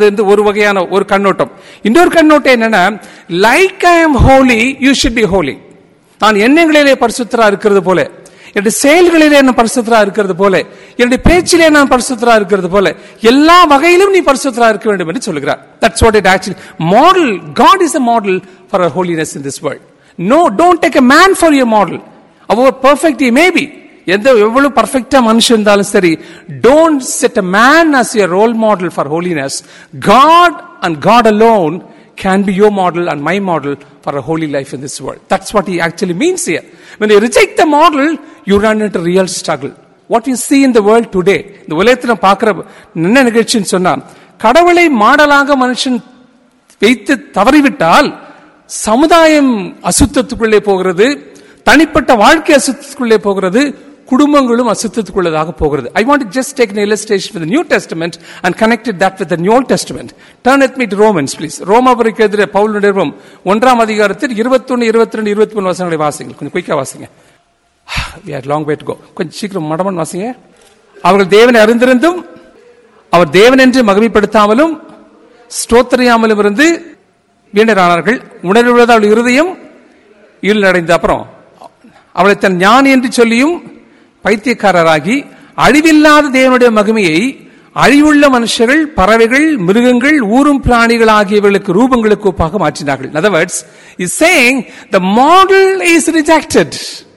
அது வந்து ஒரு வகையான ஒரு கண்ணோட்டம் இன்னொரு கண்ணோட்டம் என்னன்னா like I am holy you should be holy நான் எண்ணங்களிலே பரிசுத்தரா இருக்கிறது போல என்னுடைய செயல்களிலே நான் பரிசுத்தரா இருக்கிறது போல என்னுடைய பேச்சிலே நான் பரிசுத்தரா இருக்கிறது போல எல்லா வகையிலும் நீ பரிசுத்தரா இருக்க வேண்டும் என்று சொல்கிறார் that's what it actually model God is a model for our holiness in this world no don't take a man for your model அவர் பர்ஃபெக்ட் மேபி எந்த எவ்வளவு பர்ஃபெக்டா மனுஷன் இருந்தாலும் சரி don't set a man as your role model for holiness God and God alone can be your model and my model for a holy life in this world. That's what he actually means here. When you reject the model, you run into real struggle. What you see in the world today, இந்த உலகத்தில் பார்க்கிற என்ன நிகழ்ச்சின்னு சொன்னா கடவுளை மாடலாக மனுஷன் வைத்து தவறிவிட்டால் சமுதாயம் அசுத்தத்துக்குள்ளே போகிறது தனிப்பட்ட வாழ்க்கை அசுத்தத்துக்குள்ளே போகிறது குடும்பங்களும் அசுத்தத்துக்குள்ளதாக போகிறது I want just take an illustration with the New Testament and connected that with the New Old Testament. Turn with me to Romans, please. ரோமாபுரிக்கு எதிரே பவுல் நிறுவம் ஒன்றாம் அதிகாரத்தில் இருபத்தொன்னு இருபத்தி ரெண்டு இருபத்தி மூணு வசனங்களை வாசிங்க கொஞ்சம் குயிக்கா வாசிங்க we had long way to go கொஞ்சம் சீக்கிரம் மடமன் வாசிங்க அவர்கள் தேவனை அறிந்திருந்தும் அவர் தேவன் என்று மகிமைப்படுத்தாமலும் ஸ்தோத்திரியாமலும் இருந்து வீணரானார்கள் உணர்வுள்ளது அவள் இருதயம் இருள் அடைந்த அப்புறம் அவளை தன் ஞானி என்று சொல்லியும் பைத்தியக்காரராகி அழிவில்லாத தேவனுடைய மகிமையை அழிவுள்ள மனுஷர்கள் பறவைகள் மிருகங்கள் ஊரும் பிராணிகள் ஆகியவர்களுக்கு ரூபங்களுக்கு ஒப்பாக மாற்றினார்கள் in other words is saying the model is rejected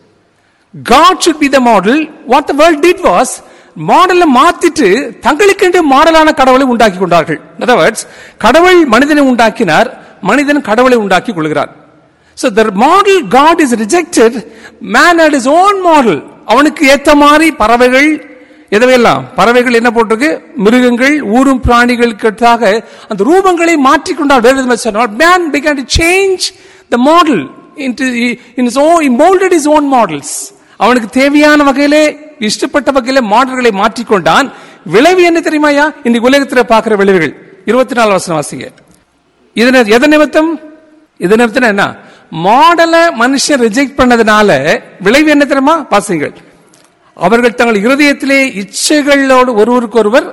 God should be the model what the world did was மாடலை மாத்திட்டு தங்களுக்கென்று மாடலான கடவுளை உண்டாக்கி கொண்டார்கள் in other words கடவுள் மனிதனை உண்டாக்கினார் மனிதன் கடவுளை உண்டாக்கி கொள்கிறார் So the model God is rejected, man had his own model. அவனுக்கு ஏத்த மாதிரி பறவைகள் எதவையெல்லாம் பறவைகள் என்ன போட்டிருக்கு மிருகங்கள் ஊரும் பிராணிகளுக்காக அந்த ரூபங்களை மாற்றிக்கொண்டால் வேறு விதமாக சொன்னால் man began to change the model into in his own he molded his own models அவனுக்கு தேவையான வகையிலே இஷ்டப்பட்ட வகையிலே மாடல்களை மாற்றிக்கொண்டான் விளைவு என்ன தெரியுமாயா இன்னைக்கு உலகத்தில் பார்க்கிற விளைவுகள் இருபத்தி நாலு வருஷம் வாசிங்க இதனை எதன் நிமித்தம் இது நிமித்தம் என்ன மாடலை மனுஷன் ரிஜெக்ட் பண்ணதுனால விளைவு என்ன தெரியுமா வாசிங்கள் அவர்கள் தங்கள் இருதயத்திலே இச்சைகளோடு ஒருவருக்கு ஒருவர்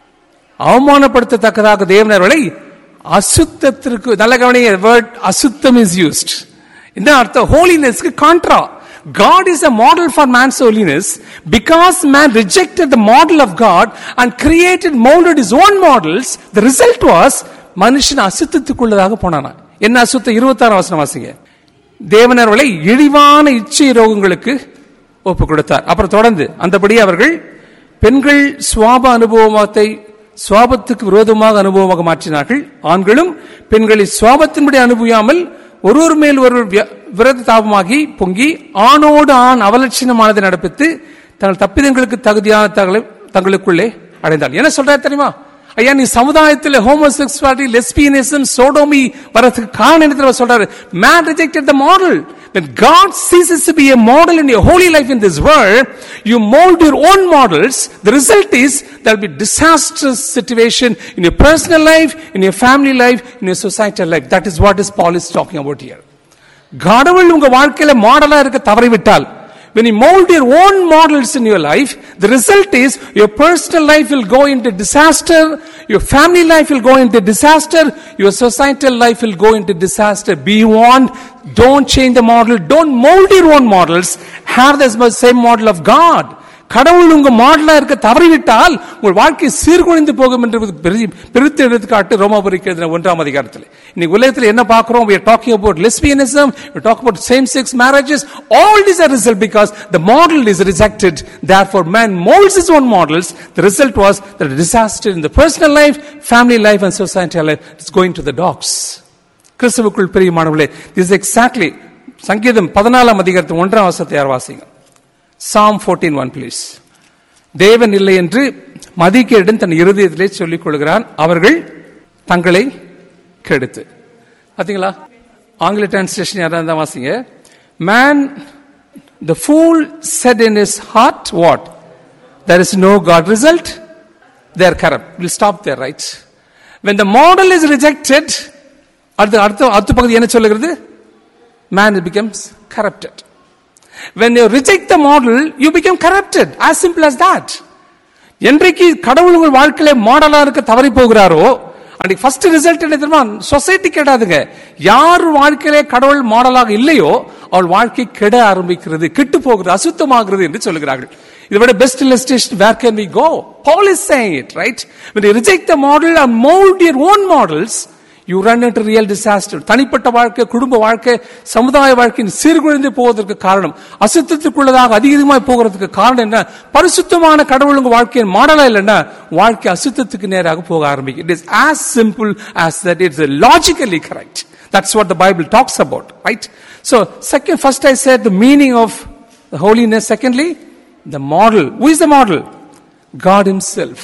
அவமானப்படுத்தத்தக்கதாக தேவனர்களை அசுத்தத்திற்கு நல்ல கவனிங்க வேர்ட் அசுத்தம் இஸ் யூஸ்ட் இந்த அர்த்தம் ஹோலினஸ்க்கு contra God is a model for man's holiness because man rejected the model of God and created, molded his own models. The result was மனுஷன் அசுத்தத்துக்குள்ளதாக போனானா என்ன அசுத்தம் இருபத்தாறு வசனம் வாசிங்க தேவனர்களை இழிவான இச்சை ரோகங்களுக்கு ஒப்பு கொடுத்தார் அப்புறம் தொடர்ந்து அந்தபடி அவர்கள் பெண்கள் சுவாப அனுபவத்தை சுவாபத்துக்கு விரோதமாக அனுபவமாக மாற்றினார்கள் ஆண்களும் பெண்களை சுவாபத்தின்படி அனுபவியாமல் ஒருவர் மேல் ஒருவர் விரத தாபமாகி பொங்கி ஆணோடு ஆண் அவலட்சணமானதை நடப்பித்து தங்கள் தப்பிதங்களுக்கு தகுதியான தங்களை தங்களுக்குள்ளே அடைந்தாள் என்ன சொல்றாரு தெரியுமா ஐயா நீ சமுதாயத்தில் ஹோமோசெக்சுவாலிட்டி லெஸ்பியனிசம் சோடோமி வரதுக்கு காரணம் என்ன சொல்றாரு man rejected the model When God ceases to be a model in your holy life in this world, you mold your own models. The result is there will be disastrous situation in your personal life, in your family life, in your societal life. That is what is Paul is talking about here. கடவுள் உங்க வாழ்க்கையில மாடலா இருக்க தவறிவிட்டால் when you mold your own models in your life, the result is your personal life will go into disaster, your family life will go into disaster, your societal life will go into disaster. Be warned, don't change the model, don't mold your own models, have the same model of God. கடவுள் உங்க மாடலா இருக்க தவறிவிட்டால் உங்கள் வாழ்க்கை சீர்குலைந்து போகும் என்று பெருத்து எடுத்துக்காட்டு ரோமாபுரிக்கு எழுதின ஒன்றாம் அதிகாரத்தில் இன்னைக்கு உலகத்தில் என்ன பார்க்கிறோம் we are talking about lesbianism we talk about same sex marriages all these are result because the model is rejected therefore man molds his own models the result was that a disaster in the personal life family life and societal life is going to the dogs கிறிஸ்துவுக்குள் பிரியமானவர்களே this is exactly சங்கீதம் பதினாலாம் அதிகாரத்தில் ஒன்றாம் வசத்தை யார் வாசிங்க சாம் fourteen one please தேவன் இல்லை என்று மதிக்கேடன் தன் இருதயத்திலே சொல்லிக் கொள்கிறான் அவர்கள் தங்களை கெடுத்து பாத்தீங்களா ஆங்கில டிரான்ஸ்லேஷன் யாராவது தான் வாசிங்க man the fool said in his heart what there is no God result their corrupt will stop there right when the model is rejected அடுத்த அடுத்த அடுத்த பகுதி என்ன சொல்லுகிறது man becomes corrupted when you reject the model you become corrupted as simple as that என்றைக்கு கடவுள் உங்கள் வாழ்க்கையில மாடலா இருக்க தவறி போகிறாரோ அன்னைக்கு ஃபர்ஸ்ட் ரிசல்ட் என்ன தெரியுமா சொசைட்டி கெடாதுங்க யார் வாழ்க்கையிலே கடவுள் மாடலாக இல்லையோ அவள் வாழ்க்கை கெட ஆரம்பிக்கிறது கெட்டு போகிறது அசுத்தமாகிறது என்று சொல்லுகிறார்கள் இதை விட best illustration where can we go paul is saying it right when you reject the model and mold your own models you run into real disaster தனிப்பட்ட வாழ்க்கை குடும்ப வாழ்க்கை சமுதாய வாழ்க்கையின் சீர்குலைந்து போவதற்கு காரணம் அசுத்தத்துக்குள்ளதாக அதிகமாய் போகிறதுக்கு காரணம் என்ன பரிசுத்தமான கடவுள் உங்க வாழ்க்கையின் மாடலா இல்லைன்னா வாழ்க்கை அசுத்தத்துக்கு நேராக போக ஆரம்பிக்கும் it is as simple as that it's logically correct that's what the bible talks about right so second first i said the meaning of the holiness secondly the model who is the model god himself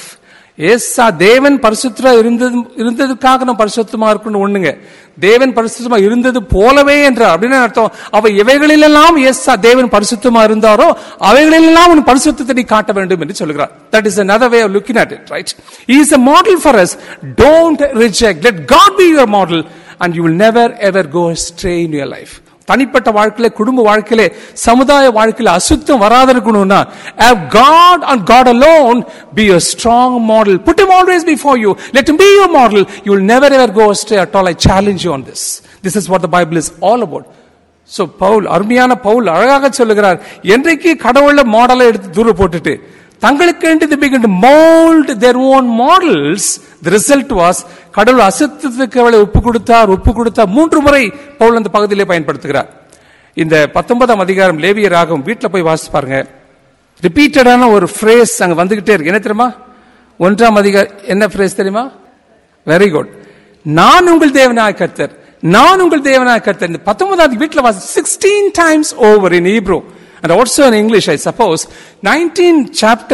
ஏசா தேவன் பரிசுத்தரா இருந்தது இருந்ததுக்காக நம்ம பரிசுத்தமா இருக்கணும் ஒண்ணுங்க தேவன் பரிசுத்தமா இருந்தது போலவே என்ற அப்படின்னு அர்த்தம் அவ எவைகளிலெல்லாம் ஏசா தேவன் பரிசுத்தமா இருந்தாரோ அவைகளிலெல்லாம் உன் பரிசுத்தத்தை நீ காட்ட வேண்டும் என்று சொல்கிறார் that is another way of looking at it right he is a model for us don't reject let god be your model and you will never ever go astray in your life தனிப்பட்ட வாழ்க்கையில குடும்ப வாழ்க்கையில சமுதாய வாழ்க்கையில அசுத்தம் வராத இருக்கணும்னா have God and God alone be a strong model put him always before you let him be your model you will never ever go astray at all I challenge you on this this is what the Bible is all about so Pavul அருமையான பவுல் அழகாக சொல்லுகிறார் என்றைக்கு கடவுள மாடலை எடுத்து தூர போட்டுட்டு தங்களுக்கு they begin to mold their own models the result was கடவுள் அசுத்தத்துக்கு அவளை ஒப்பு கொடுத்தார் ஒப்பு கொடுத்தார் மூன்று முறை பவுல் அந்த பகுதியிலே பயன்படுத்துகிறார் இந்த பத்தொன்பதாம் அதிகாரம் லேவிய ராகம் வீட்டில் போய் வாசிச்சு பாருங்க ரிப்பீட்டடான ஒரு ஃப்ரேஸ் அங்க வந்துகிட்டே இருக்கு என்ன தெரியுமா ஒன்றாம் அதிகாரம் என்ன ஃப்ரேஸ் தெரியுமா வெரி குட் நான் உங்கள் தேவனாய் கர்த்தர் நான் உங்கள் தேவனாய் கர்த்தர் இந்த பத்தொன்பதாவது வீட்டில் வாசி sixteen times over in Hebrew and also in English, I suppose, 19 chapter,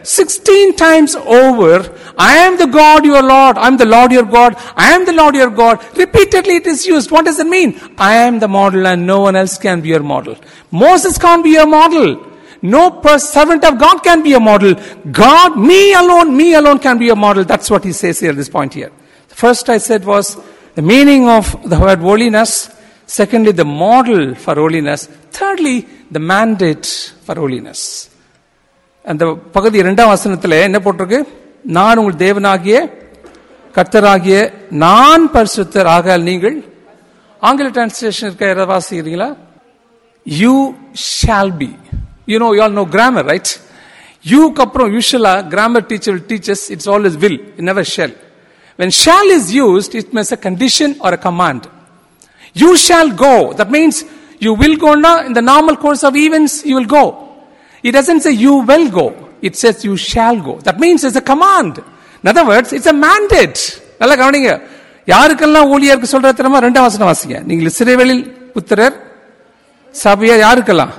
16 times over, I am the God your Lord, I am the Lord your God, I am the Lord your God. Repeatedly it is used. What does it mean? I am the model and no one else can be your model. Moses can't be your model. No per- servant of God can be a model. God, me alone, me alone can be a model. That's what he says here, this point here. The first I said was the meaning of the word holiness. Secondly, the model for holiness. Thirdly, the mandate for holiness. அந்த பகுதி இரண்டாம் வசனத்தில் என்ன போட்டிருக்கு நான் உங்கள் தேவனாகிய கர்த்தராகிய நான் பரிசுத்தர் ஆக நீங்கள் ஆங்கில டிரான்ஸ்லேஷன் இருக்க யாராவது வாசிக்கிறீங்களா you shall be you know you all know grammar right யூக்கு அப்புறம் யூஷுவலா grammar teacher teachers it's always will never shall when shall is used it means a condition or a command you shall go that means you will go now in the normal course of events you will go it doesn't say you will go it says you shall go that means it's a command in other words it's a mandate நல்லா கவனிங்க யாருக்கெல்லாம் ஊழியருக்கு சொல்ற தெரியுமா ரெண்டாம் வசனம் வாசிங்க நீங்கள் இஸ்ரேவேலில் புத்திரர் சபையா யாருக்கெல்லாம்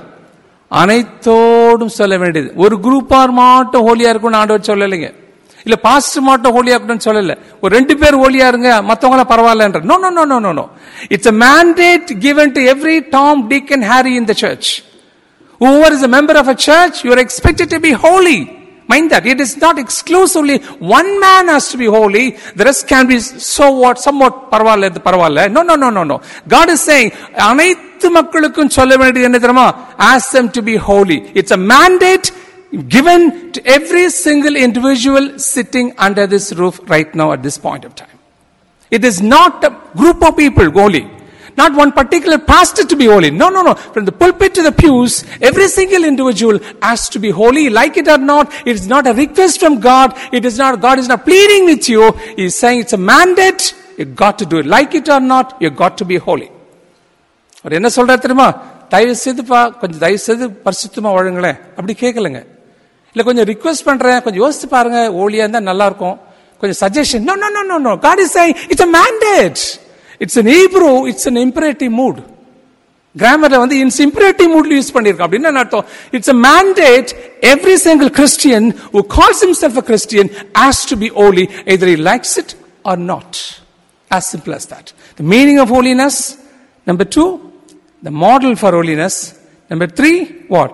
அனைத்தோடும் சொல்ல வேண்டியது ஒரு குரூப்பார் மட்டும் ஹோலியா இருக்கும்னு ஆண்டவர் சொல்லலைங்க இல்ல பாஸ்டர் மட்டும் ஹோலியா இருக்கணும்னு சொல்லல ஒரு ரெண்டு பேர் ஹோலியா இருங்க மத்தவங்க பரவாயில்லன்ற no no no no no no it's a mandate given to every Tom, Dick and Harry in the church. Whoever is a member of a church, you are expected to be holy. Mind that. It is not exclusively one man has to be holy. The rest can be so what, somewhat பரவாயில்ல இது பரவாயில்ல. No, no, no, no, no. God is saying, அனைத்து மக்களுக்கும் சொல்ல வேண்டியது என்ன தெரியுமா? Ask them to be holy. It's a mandate given to every single individual sitting under this roof right now at this point of time. It is not a group of people holy. Not one particular pastor to be holy. No, no, no. From the pulpit to the pews, every single individual has to be holy. Like it or not, it is not a request from God. It is not, God is not pleading with you. He is saying it's a mandate. You got to do it. Like it or not, you got to be holy. அவர் என்ன சொல்றாரு தெரியுமா தயவு செய்துப்பா கொஞ்சம் தயவு செய்து பரிசுத்தமா வாழுங்களேன் அப்படி கேட்கலங்க இல்ல கொஞ்சம் ரிக்வெஸ்ட் பண்றேன் கொஞ்சம் யோசிச்சு பாருங்க ஓலியா இருந்தா நல்லா இருக்கும் கொஞ்சம் suggestion no no no no no God is saying it's a mandate it's an Hebrew it's an imperative mood கிராமர்ல வந்து இன்ஸ் imperative moodல யூஸ் பண்ணிருக்கோம் அப்படின்னு என்ன அர்த்தம் it's a mandate every single Christian who calls himself a Christian has to be holy either he likes it or not as simple as that the meaning of holiness number 2 the model for holiness number 3 what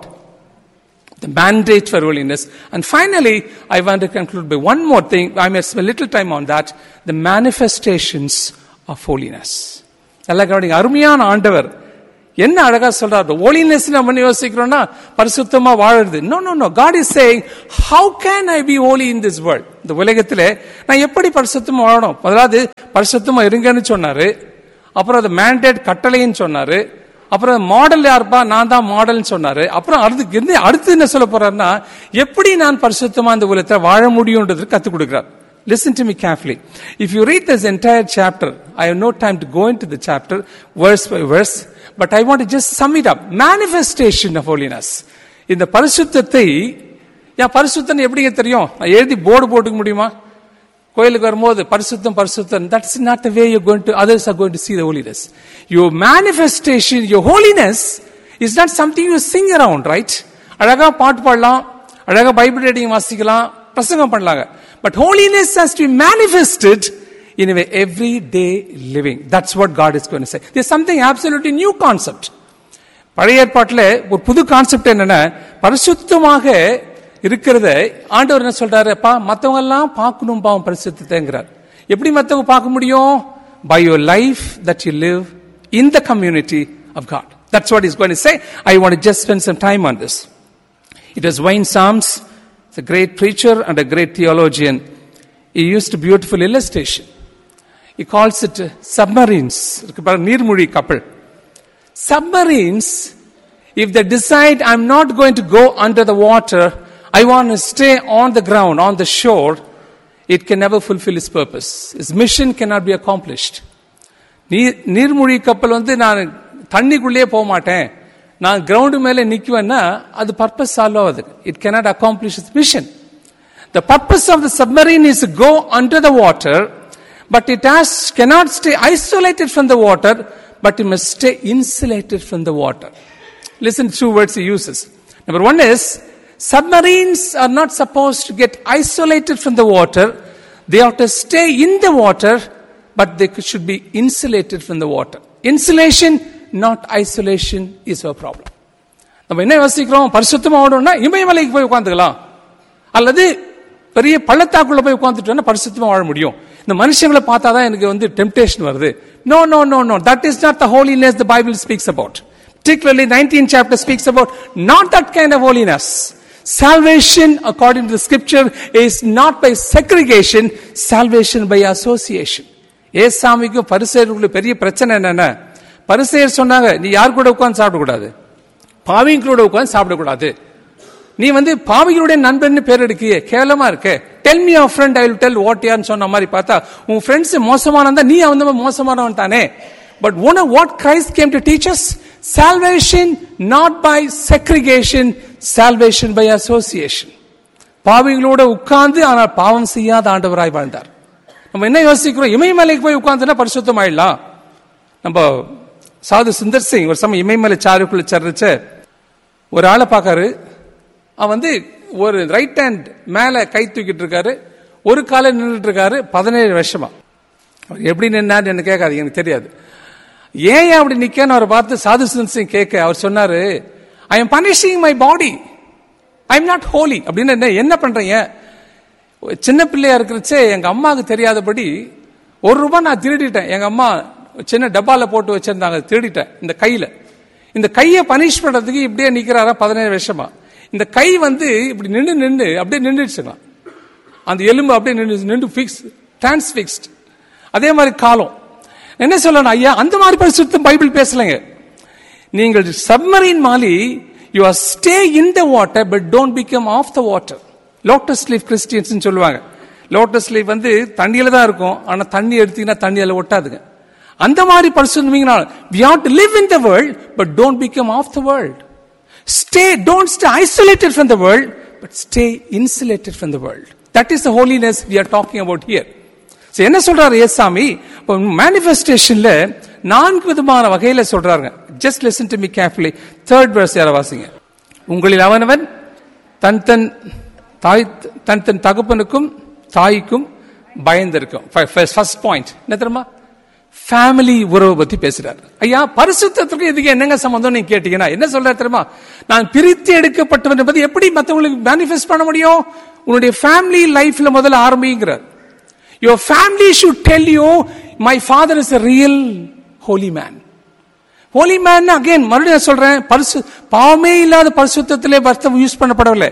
the mandate for holiness. And finally, I want to conclude by one more thing. I may spend a little time on that. The manifestations of holiness. நல்லா கவனிங்க அருமையான ஆண்டவர் என்ன அழகா சொல்றாரு holiness நம்ம யோசிக்கிறோம்னா பரிசுத்தமா வாழறது no no no God is saying how can I be holy in this world இந்த உலகத்திலே நான் எப்படி பரிசுத்தமா வாழணும் முதலாவது பரிசுத்தமா இருங்கன்னு சொன்னாரு அப்புறம் அது மேண்டேட் கட்டளைன்னு சொன்னாரு அப்புறம் மாடல் யாருப்பா நான் தான் மாடல்னு சொன்னாரு அப்புறம் அடுத்து என்ன அடுத்து என்ன சொல்ல போறாருன்னா எப்படி நான் பரிசுத்தமா இந்த உலகத்தை வாழ முடியும்ன்றது கத்துக் கொடுக்கிறார் Listen to me carefully. If you read this entire chapter, I have no time to go into the chapter verse by verse, but I want to just sum it up. Manifestation of holiness. இந்த பரிசுத்தத்தை என் பரிசுத்தன் எப்படிங்க தெரியும் நான் எழுதி board போட்டுக்க முடியுமா கோயிலுக்கு வரும்போது பரிசுத்தம் பரிசுத்தம் that's not the way you going to others are going to see the holiness your manifestation your holiness is not something you sing around right அழகா பாட்டு பாடலாம் அழகா பைபிள் ரீடிங் வாசிக்கலாம் பிரசங்கம் பண்ணலாங்க but holiness has to be manifested in a way everyday living that's what god is going to say there's something absolutely new concept பழைய ஏற்பாட்டில் ஒரு புது கான்செப்ட் என்னன்னா பரிசுத்தமாக இருக்கிறத ஆண்டவர் என்ன சொல்றாரு அப்பா மத்தவங்க எல்லாம் பார்க்கணும் பாவம் பரிசுத்தங்கிறார் எப்படி மத்தவங்க பார்க்க முடியும் by your life that you live in the community of God that's what is going say I want just spend some time on this it is வைன் சாம்ஸ் a great preacher and a great theologian he used a beautiful illustration he calls it submarines இருக்கு பாருங்க, நீர்மூழ்கி கப்பல் submarines, if they decide I'm not going to go under the water, I want to stay on the ground, on the shore, it can never fulfill its purpose. Its mission cannot be accomplished. நீர் நீர்மூழ்கி கப்பல் வந்து நான் தண்ணிக்குள்ளேயே போக மாட்டேன் நான் ground மேலே நிக்குவேன்னா அது பர்பஸ் சால்வ் ஆகுது it cannot accomplish its mission the purpose of the submarine is to go under the water but it has cannot stay isolated from the water but it must stay insulated from the water listen to two words he uses number one is submarines are not supposed to get isolated from the water they have to stay in the water but they could- should be insulated from the water insulation not isolation is our problem நம்ம என்ன யோசிக்கிறோம் பரிசுத்தமா ஓடணும்னா இமயமலைக்கு போய் உட்காந்துக்கலாம் அல்லது பெரிய பள்ளத்தாக்குள்ள போய் உட்காந்துட்டோம்னா பரிசுத்தமா வாழ முடியும் இந்த மனுஷங்களை பார்த்தா தான் எனக்கு வந்து டெம்டேஷன் வருது no no no no that is not the holiness the Bible speaks about particularly 19th chapter speaks about not that kind of holiness salvation according to the scripture is not by segregation salvation by association ஏசாமிக்கும் பரிசேருக்குள்ள பெரிய பிரச்சனை என்னன்னா பரிசேயர் சொன்னாங்க நீ யார் கூட உட்கார்ந்து சாப்பிடக்கூடாது பாவிங்களோட உட்கார்ந்து சாப்பிடக்கூடாது நீ வந்து பாவிகளுடைய நண்பன் பேர் எடுக்கியே கேவலமா இருக்கே tell me of friend I will tell what யான்னு சொன்ன மாதிரி பார்த்தா உன் ஃப்ரெண்ட்ஸ் மோசமானவன் நீ அவன் தான் மோசமானவன் தானே but one what Christ came to teachers salvation not by segregation salvation by association பாவிகளோட உட்கார்ந்து ஆனால் பாவம் செய்யாத ஆண்டவராய் வாழ்ந்தார் நம்ம என்ன யோசிக்கிறோம் இமயமலைக்கு போய் உட்கார்ந்துனா பரிசுத்தம் ஆயிடலாம் நம்ம சாது சுந்தர் சிங் ஒரு சமயம் இமயமலை சாருக்குள்ள சர்றச்ச ஒரு ஆளை பார்க்காரு அவன் வந்து ஒரு ரைட் ஹேண்ட் மேல கை தூக்கிட்டு இருக்காரு ஒரு காலை நின்றுட்டு இருக்காரு பதினேழு வருஷமா அவர் எப்படி நின்னாரு என்ன கேட்காது எனக்கு தெரியாது ஏன் ஏன் அப்படி நிக்கன்னு அவரை பார்த்து சாது சுந்தர் சிங் கேட்க அவர் சொன்னாரு I am punishing my body I am not holy அப்படின்னு என்ன என்ன பண்றீங்க சின்ன பிள்ளையா இருக்கிறச்சே எங்க அம்மாவுக்கு தெரியாதபடி ஒரு ரூபாய் நான் திருடிட்டேன் எங்க அம்மா சின்ன டப்பால போட்டு வச்சிருந்தாங்க திருடிட்டேன் இந்த கையில இந்த கையை பனிஷ் பண்றதுக்கு இப்படியே நிக்கிறாரா பதினேழு வருஷமா இந்த கை வந்து இப்படி நின்று நின்று அப்படியே நின்றுச்சுங்க அந்த எலும்பு அப்படியே நின்று நின்று ஃபிக்ஸ் டிரான்ஸ்பிக்ஸ்ட் அதே மாதிரி காலம் என்ன சொல்லணும் ஐயா அந்த மாதிரி பரிசுத்தம் பைபிள் பேசலைங்க நீங்கள் சப்மரீன் மாலி you are stay in the water but don't become of the water lotus leaf Christians சொல்லுவாங்க லோட்டஸ் லீஃப் வந்து தண்ணியில தான் இருக்கும் ஆனா தண்ணி எடுத்தீங்கன்னா தண்ணியில ஒட்டாதுங்க அந்த மாதிரி பரிசுத்தமிங்கனால we have to live in the world but don't become of the world stay don't stay isolated from the world but stay insulated from the world that is the holiness we are talking about here So, என்ன சொல்றாரு ஏசாமி இப்போ மேனிஃபெஸ்டேஷன்ல நான்கு விதமான வகையில சொல்றாங்க just listen to me carefully third verse யார வாசிங்க உங்களில் அவனவன் தன் தன் தாய் தன் தன் தகப்பனுக்கும் தாய்க்கும் பயந்திருக்கும் ஃபர்ஸ்ட் பாயிண்ட் என்ன தெரியுமா ஃபேமிலி உறவை பத்தி பேசுறாரு ஐயா பரிசுத்தத்துக்கு இதுக்கு என்னங்க சம்பந்தம் நீங்க கேட்டீங்கன்னா என்ன சொல்றாரு தெரியுமா நான் பிரித்து எடுக்கப்பட்டவன் என்பது எப்படி மற்றவங்களுக்கு மேனிஃபெஸ்ட் பண்ண முடியும் உன்னுடைய ஃபேமிலி லைஃப்ல முதல்ல ஆரம்பிங்கிறார் your family should tell you my father is a real holy man holy man again மறுபடியும் நான் சொல்றேன் பரிசு பாவமே இல்லாத பரிசுத்தத்திலே வர்த்தம் யூஸ் பண்ணப்படவில்லை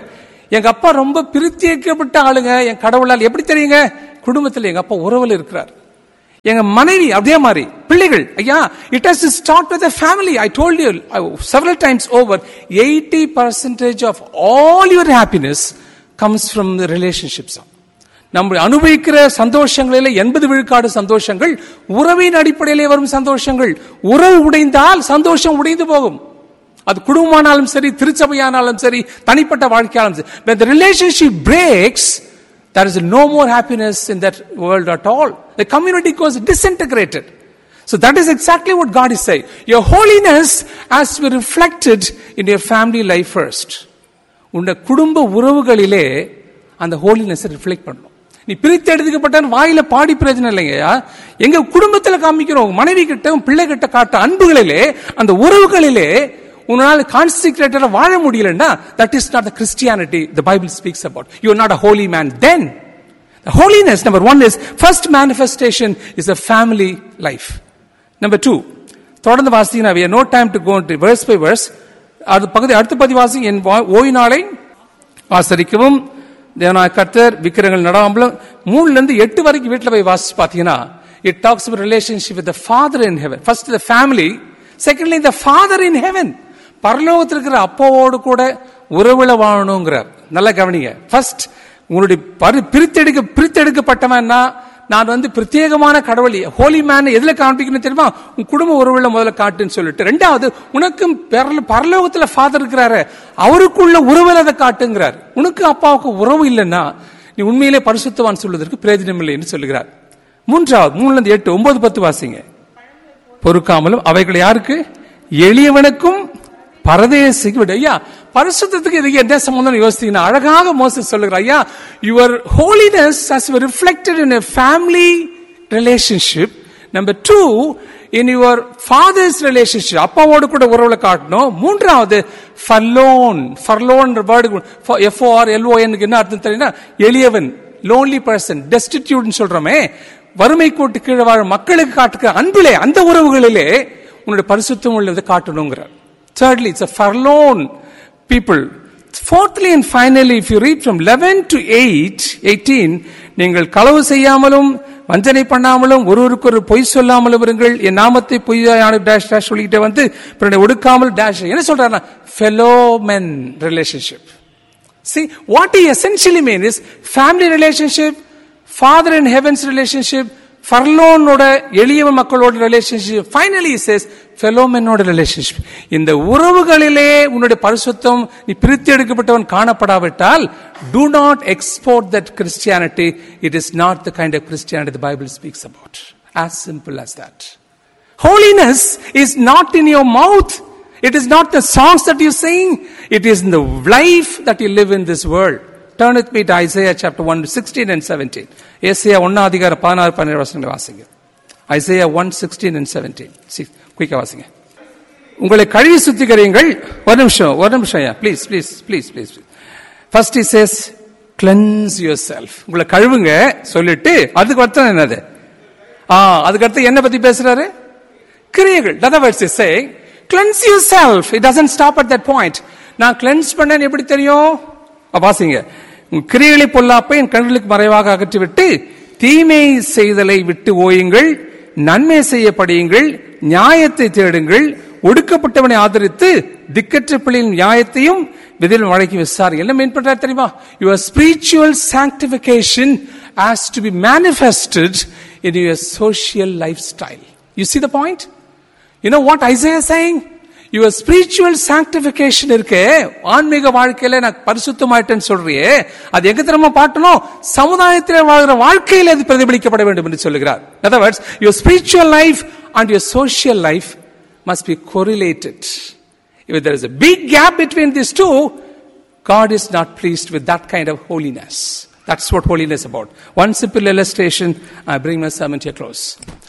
எங்க அப்பா ரொம்ப பிரித்தியக்கப்பட்ட ஆளுங்க என் கடவுளால் எப்படி தெரியுங்க குடும்பத்தில் எங்க அப்பா உறவுல இருக்கிறார் எங்க மனைவி அதே மாதிரி பிள்ளைகள் ஐயா it has start with family I told you several times over eighty percentage of all your happiness comes from the relationships நம்ம அனுபவிக்கிற சந்தோஷங்களில் எண்பது விழுக்காடு சந்தோஷங்கள் உறவின் அடிப்படையிலே வரும் சந்தோஷங்கள் உறவு உடைந்தால் சந்தோஷம் உடைந்து போகும் அது குடும்பமானாலும் சரி திருச்சபையானாலும் சரி தனிப்பட்ட வாழ்க்கையாலும் சரி when the relationship breaks there is no more happiness in that world at all the community goes disintegrated so that is exactly what god is saying your holiness has to be reflected in your family life first உன்னை குடும்ப உறவுகளிலே அந்த holiness reflect பண்ணணும் நீ பிரித்து எடுத்துக்கப்பட்ட வாயில பாடி பிரயோஜனம் இல்லைங்கய்யா எங்க குடும்பத்துல காமிக்கிறோம் மனைவி கிட்ட உன் பிள்ளை கிட்ட காட்ட அன்புகளிலே அந்த உறவுகளிலே உன்னால் கான்சிக்ரேட்டரா வாழ முடியலன்னா that is not the Christianity the Bible speaks about you are not a holy man then The holiness, number one, is first manifestation is a family life. Number two, தொடர்ந்து வாசிங்கன்னா we have no time to go into verse by verse. அது பகுதி அடுத்த பதி வாசி என் வா- ஓய்வு நாளை ஆசரிக்கவும் தேவனாய கர்த்தர் விக்கிரங்கள் நடாமலும் மூணுல இருந்து எட்டு வரைக்கும் வீட்டுல போய் வாசிச்சு பாத்தீங்கன்னா it talks about relationship with the father in heaven first the family secondly the father in heaven பரலோகத்தில் இருக்கிற அப்பாவோடு கூட உறவுல வாழணுங்கிறார் நல்லா கவனிங்க ஃபர்ஸ்ட் உங்களுடைய பரி- பிரித்தெடுக்க பிரித்தெடுக்கப்பட்டவன்னா நான் வந்து பிரத்யேகமான கடவுள் ஹோலி மேன் எதுல காண்பிக்கணும் தெரியுமா உன் குடும்ப உறவுல முதல்ல காட்டுன்னு சொல்லிட்டு ரெண்டாவது உனக்கும் பரல- பரலோகத்துல ஃபாதர் இருக்கிறாரு அவருக்குள்ள உறவுல அதை காட்டுங்கிறார் உனக்கு அப்பாவுக்கு உறவு இல்லைன்னா நீ உண்மையிலே பரிசுத்தவான் சொல்வதற்கு பிரயோஜனம் இல்லை என்று சொல்லுகிறார் மூன்றாவது மூணுல இருந்து எட்டு ஒன்பது பத்து வாசிங்க பொறுக்காமலும் அவைகள் யாருக்கு எளியவனுக்கும் பரதேசிக்கு விடு ஐயா பரிசுத்தத்துக்கு இதுக்கு என்ன சம்பந்தம் யோசித்தீங்கன்னா அழகாக மோசஸ் சொல்லுகிறார் ஐயா your holiness has reflected in a family relationship number two in your father's relationship அப்பாவோடு கூட உறவுல காட்டணும் மூன்றாவது ஃபர்லோன் ஃபர்லோன் வேர்டு எஃப்ஓஆர் எல்ஓஎன் என்ன அர்த்தம் தெரியுமா எளியவன் லோன்லி பர்சன் டெஸ்டிடியூட்னு சொல்றோமே வறுமை கோட்டு கீழே வாழும் மக்களுக்கு காட்டுகிற அன்பிலே அந்த உறவுகளிலே உன்னுடைய பரிசுத்தம் உள்ளதை காட்டணுங்கிறார் thirdly it's a forlorn people fourthly and finally if you read from 11 to 8 18 நீங்கள் களவு செய்யாமலும் வஞ்சனை பண்ணாமலும் ஒருவருக்கு ஒரு பொய் சொல்லாமலும் இருங்கள் என் நாமத்தை பொய்யான டேஷ் டேஷ் சொல்லிக்கிட்டே வந்து பிறனை ஒடுக்காமல் டேஷ் என்ன சொல்றாருன்னா fellow men relationship See, what he essentially means is family relationship, father in heaven's relationship, ஃபர்லோனோட எளிய மக்களோட ரிலேஷன்ஷிப் ஃபைனலி says ஃபெலோமெனோட ரிலேஷன்ஷிப் இந்த உறவுகளிலே உன்னுடைய பரிசுத்தம் நீ பிரித்து எடுக்கப்பட்டவன் காணப்படாவிட்டால் do not export that Christianity it is not the kind of Christianity the Bible speaks about as simple as that Holiness is not in your mouth. It is not the songs that you sing. It is in the life that you live in this world. Turn with me to Isaiah chapter 1, 16 and 17. ஏசியா ஒன்னா அதிகார பதினாறு பன்னிரண்டு வசனங்களை வாசிங்க Isaiah one sixteen and seventeen குயிக்கா வாசிங்க உங்களை கழுவி சுத்திகரியுங்கள் ஒரு நிமிஷம் ஒரு நிமிஷம் please please please please first is எஸ் கிளென்ஸ் யுவர் செல்ஃப் உங்களை கழுவுங்க சொல்லிட்டு அதுக்கு அர்த்தம் என்னது ஆ அதுக்கு அடுத்து என்ன பத்தி பேசுறாரு கிரியைகள் other words is saying cleanse yourself it doesn't stop at that point நான் கிளென்ஸ் பண்ணேன்னு எப்படி தெரியும் அப்ப வாசிங்க உன் கிரியைகளை பொல்லாப்பை என் கண்களுக்கு மறைவாக அகற்றிவிட்டு தீமை செய்தலை விட்டு ஓயுங்கள் நன்மை செய்யப்படியுங்கள் நியாயத்தை தேடுங்கள் ஒடுக்கப்பட்டவனை ஆதரித்து திக்கற்ற பிள்ளையின் நியாயத்தையும் விதில் வழக்கி விசாரி என்ன மீன் பண்றாரு தெரியுமா your spiritual sanctification has to be manifested in your social lifestyle. You see the point? You know what Isaiah is saying? Your spiritual sanctification இருக்கே ஆன்மீக வாழ்க்கையில நான் பரிசுத்தமாயிட்டேன்னு சொல்றியே அது எங்க திறமா பாட்டணும் சமுதாயத்தில் வாழ்கிற வாழ்க்கையில் அது பிரதிபலிக்கப்பட வேண்டும் என்று சொல்லுகிறார் In other words, your spiritual life and your social life must be correlated. If there is a big gap between these two, God is not pleased with that kind of holiness. That's what holiness is about. One simple illustration, I bring my sermon to a close.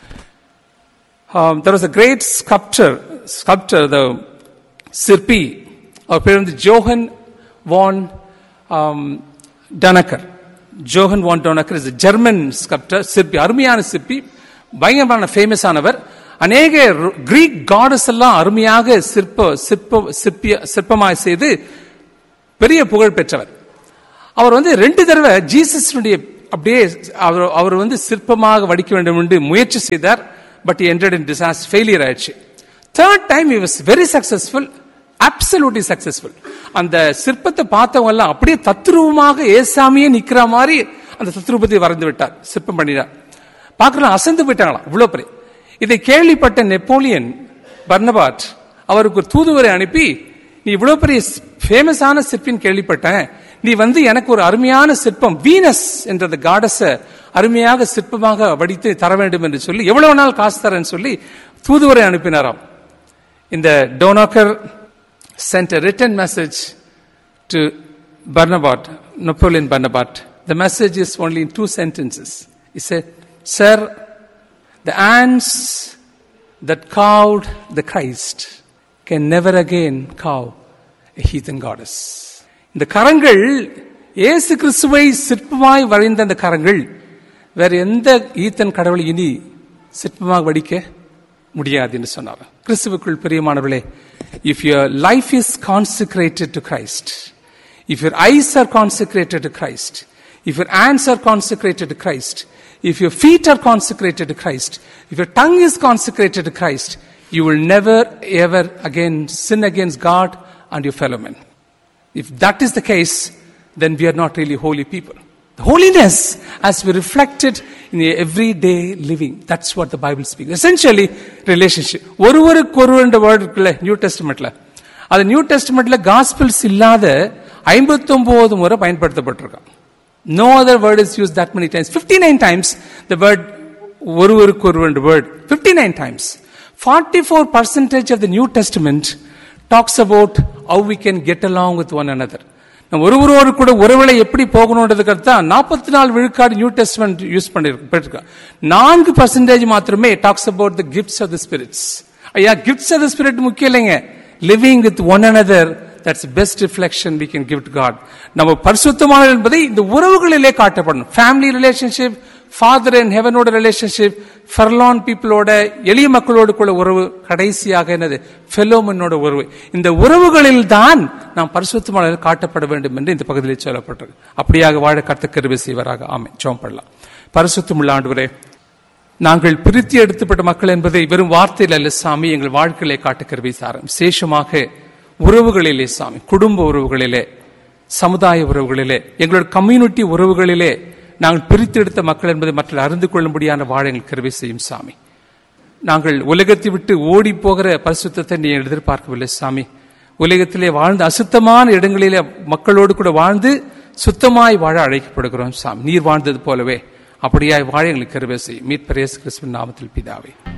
Um, there was a great sculptor, sculptor, the Sirpi, our parent Johann von um, Danaker. Johann von Danaker is a German sculptor, சிற்பி அருமையான சிற்பி பயங்கரமான famous ஆனவர் அநேக Greek goddess எல்லாம் அருமையாக சிற்ப சிற்ப சிற்பிய சிற்பமாய் செய்து பெரிய புகழ் பெற்றவர் அவர் வந்து ரெண்டு தடவை ஜீசஸனுடைய அப்படியே அவர் அவர் வந்து சிற்பமாக வடிக்க வேண்டும் என்று முயற்சி செய்தார் but ended in disaster failure ஆயிடுச்சு third time he was very successful absolutely successful அந்த சிற்பத்தை பார்த்தவங்க எல்லாம் அப்படியே தத்ரூபமாக ஏசாமியே நிக்கிற மாதிரி அந்த தத்ரூபத்தை வரைந்து விட்டார் சிற்பம் பண்ணினார் பார்க்கலாம் அசந்து போயிட்டாங்களாம் இவ்வளவு பெரிய இதை கேள்விப்பட்ட நெப்போலியன் பர்னபாட் அவருக்கு ஒரு தூதுவரை அனுப்பி நீ இவ்வளவு பெரிய ஃபேமஸான சிற்பின்னு கேள்விப்பட்டேன் நீ வந்து எனக்கு ஒரு அருமையான சிற்பம் வீனஸ் என்ற அந்த காடஸ அருமையாக சிற்பமாக வடித்து தர வேண்டும் என்று சொல்லி எவ்வளவு நாள் காசு தரேன்னு சொல்லி தூதுவரை அனுப்பினாராம் இந்த டோனாக்கர் sent a written message to Barnabat, Napoleon Barnabat. The message is only in two sentences. He said, Sir, the ants that cowed the Christ can never again cow a heathen goddess. இந்த கரங்கள் இயேசு கிறிஸ்துவை சிற்பமாய் வரைந்த அந்த கரங்கள் வேற எந்த Ethan கடவுள் இனி சிற்பமாக வடிக்க முடியாது என்று சொன்னார் கிறிஸ்துவுக்குள் பிரியமானவர்களே if your life is consecrated to Christ if your eyes are consecrated to Christ if your hands are consecrated to Christ if your feet are consecrated to Christ if your tongue is consecrated to Christ you will never ever again sin against God and your fellow men If that is the case, then we are not really holy people. The holiness as we reflected in the everyday living. That's what the Bible speaks. Essentially, relationship. ஒருவருக்கு ஒருவர் என்ற word இருக்குல்ல new டெஸ்ட்மெண்ட்ல அது new டெஸ்ட்மெண்ட்ல காஸ்பிள்ஸ் இல்லாத ஐம்பத்தொன்பது முறை பயன்படுத்தப்பட்டிருக்கான் no other word is use that many times fifty nine times the word ஒருவருக்கு ஒருவர் word fifty nine times forty four percentage of the New Testament talks about how we can get along with one another நம்ம ஒருவரோடு கூட உறவுகளை எப்படி போகணுன்றதுக்கு தான் நாற்பத்தி நாலு விழுக்காடு நியூ டெஸ்ட்மெண்ட் யூஸ் பண்ணிருக்கோம் நான்கு பர்சன்டேஜ் மாத்திரமே talks about the gifts of the spirits ஐயா கிஃப்ட்ஸ் ஆஃப் த ஸ்பிரிட் முக்கியம் இல்லைங்க living with one another that's best reflection we can give God நம்ம பரிசுத்தமான என்பதை இந்த உறவுகளிலே காட்டப்படணும் ஃபேமிலி ரிலேஷன்ஷிப் ஃபாதர் அண்ட் ஹெவனோட ரிலேஷன்ஷிப் ஃபர்லான் பீப்புளோட எளிய மக்களோடு கூட உறவு கடைசியாக என்னது ஃபெலோமனோட உறவு இந்த உறவுகளில் தான் நாம் பரிசுத்தமான காட்டப்பட வேண்டும் என்று இந்த பகுதியில் சொல்லப்பட்டது அப்படியாக வாழ கர்த்த கருவி செய்வராக ஆமை ஜோம் பண்ணலாம் பரிசுத்தமுள்ள ஆண்டுவரே நாங்கள் பிரித்தி எடுத்துப்பட்ட மக்கள் என்பதை வெறும் வார்த்தையில் அல்ல சாமி எங்கள் வாழ்க்கையிலே காட்ட கருவி சாரம் விசேஷமாக உறவுகளிலே சாமி குடும்ப உறவுகளிலே சமுதாய உறவுகளிலே எங்களோட கம்யூனிட்டி உறவுகளிலே நாங்கள் பிரித்தெடுத்த மக்கள் என்பதை மற்ற அறிந்து கொள்ளும்படியான வாழ எங்கள் கருவி செய்யும் சாமி நாங்கள் உலகத்தை விட்டு ஓடி போகிற பரிசுத்தத்தை நீ எதிர்பார்க்கவில்லை சாமி உலகத்திலே வாழ்ந்து அசுத்தமான இடங்களிலே மக்களோடு கூட வாழ்ந்து சுத்தமாய் வாழ அழைக்கப்படுகிறோம் சாமி நீர் வாழ்ந்தது போலவே அப்படியாய் வாழ எங்களுக்கு கருவை செய்யும் மீட்பரேசு கிறிஸ்துவின் நாமத்தில் பிதாவே